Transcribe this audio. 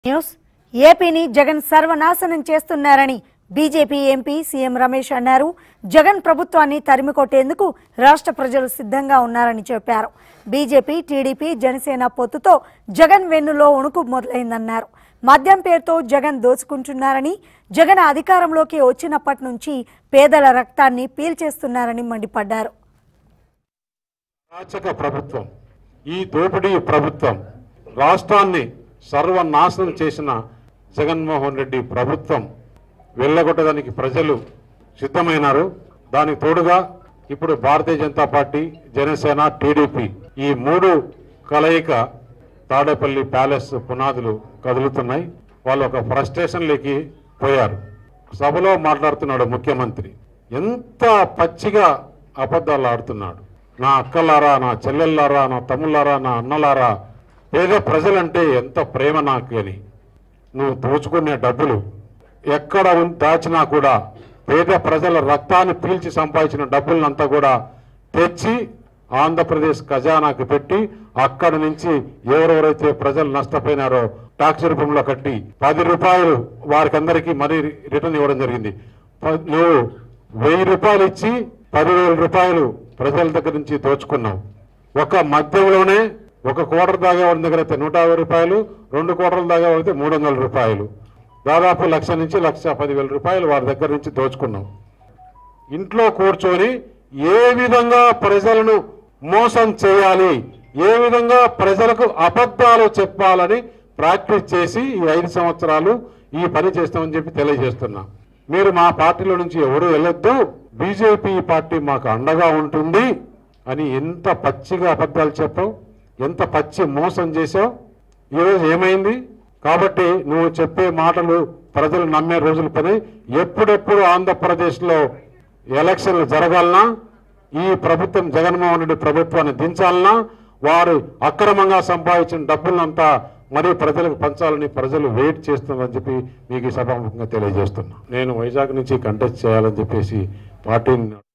news ఏపీని జగన్ సర్వనాశనం చేస్తున్నారని బీజేపీ ఎంపీ సీఎం రమేష్ అన్నారు జగన్ ప్రభుత్వాన్ని తరిమి కొట్టేందుకు రాష్ట్ర ప్రజలు సిద్ధంగా ఉన్నారని చెప్పారు బీజేపీ టీడీపీ జనసేన పొత్తుతో జగన్ వెన్నులో ఉణుకు మొదలైందన్నారు మద్యం పేరుతో జగన్ దోచుకుంటున్నారని జగన్ అధికారంలోకి వచ్చినప్పటి నుంచి పేదల రక్తాన్ని పీల్చేస్తున్నారని మండిపడ్డారు అరాచక ప్రభుత్వం ఈ దోపిడీ ప్రభుత్వం రాష్ట్రాన్ని సర్వనాశనం చేసిన జగన్మోహన్ రెడ్డి ప్రభుత్వం వెళ్ళగొట్టడానికి ప్రజలు సిద్ధమైనారు దానికి తోడుగా ఇప్పుడు భారతీయ జనతా పార్టీ జనసేన టీడీపీ ఈ మూడు కలయిక తాడేపల్లి ప్యాలెస్ పునాదులు కదులుతున్నాయి వాళ్ళు ఒక ఫ్రస్ట్రేషన్లోకి పోయారు సభలో మాట్లాడుతున్నాడు ముఖ్యమంత్రి ఎంత పచ్చిగా అబద్ధాలు ఆడుతున్నాడు నా అక్కలారా నా చెల్లెల్లారా నా తమ్ముళ్ళారా నా అన్నలారా పేద ప్రజలంటే ఎంత ప్రేమ నాకు అని నువ్వు దోచుకునే డబ్బులు ఎక్కడ ఉన్- దాచినా కూడా పేద ప్రజల రక్తాన్ని పీల్చి సంపాదించిన డబ్బులంతా కూడా తెచ్చి ఆంధ్రప్రదేశ్ ఖజానాకు పెట్టి అక్కడి నుంచి ఎవరెవరైతే ప్రజలు నష్టపోయినారో టాక్స్ రూపంలో కట్టి పది రూపాయలు వారికి అందరికీ మరీ రిటర్న్ ఇవ్వడం జరిగింది ప- నువ్వు వెయ్యి రూపాయలు ఇచ్చి పదివేల రూపాయలు ప్రజల దగ్గర నుంచి దోచుకున్నావు ఒక మద్యంలోనే ఒక కోటర్ దాగా వాడి దగ్గర అయితే నూట యాభై రూపాయలు రెండు కోటర్ల దాగా అయితే మూడు వందల రూపాయలు దాదాపు లక్ష నుంచి లక్ష పదివేల రూపాయలు వారి దగ్గర నుంచి దోచుకున్నాం ఇంట్లో కూర్చొని ఏ విధంగా ప్రజలను మోసం చేయాలి ఏ విధంగా ప్రజలకు అబద్ధాలు చెప్పాలని ప్రాక్టీస్ చేసి ఈ ఐదు సంవత్సరాలు ఈ పని చేస్తామని చెప్పి తెలియజేస్తున్నా మీరు మా పార్టీలో నుంచి ఎవరు వెళ్ళొద్దు బీజేపీ పార్టీ మాకు అండగా ఉంటుంది అని ఎంత పచ్చిగా అబద్ధాలు చెప్పావు ఎంత పచ్చి మోసం చేశావు ఈరోజు ఏమైంది కాబట్టి నువ్వు చెప్పే మాటలు ప్రజలు నమ్మే రోజులు పని ఎప్పుడెప్పుడు ఆంధ్రప్రదేశ్లో ఎలక్షన్లు జరగాలనా ఈ ప్రభుత్వం జగన్మోహన్ రెడ్డి ప్రభుత్వాన్ని దించాలనా వారు అక్రమంగా సంపాదించిన డబ్బులంతా మరీ ప్రజలకు పంచాలని ప్రజలు వెయిట్ చేస్తున్నారని చెప్పి మీకు ఈ సభాముఖంగా తెలియజేస్తున్నా నేను వైజాగ్ నుంచి కంటెస్ట్ చేయాలని చెప్పేసి పార్టీని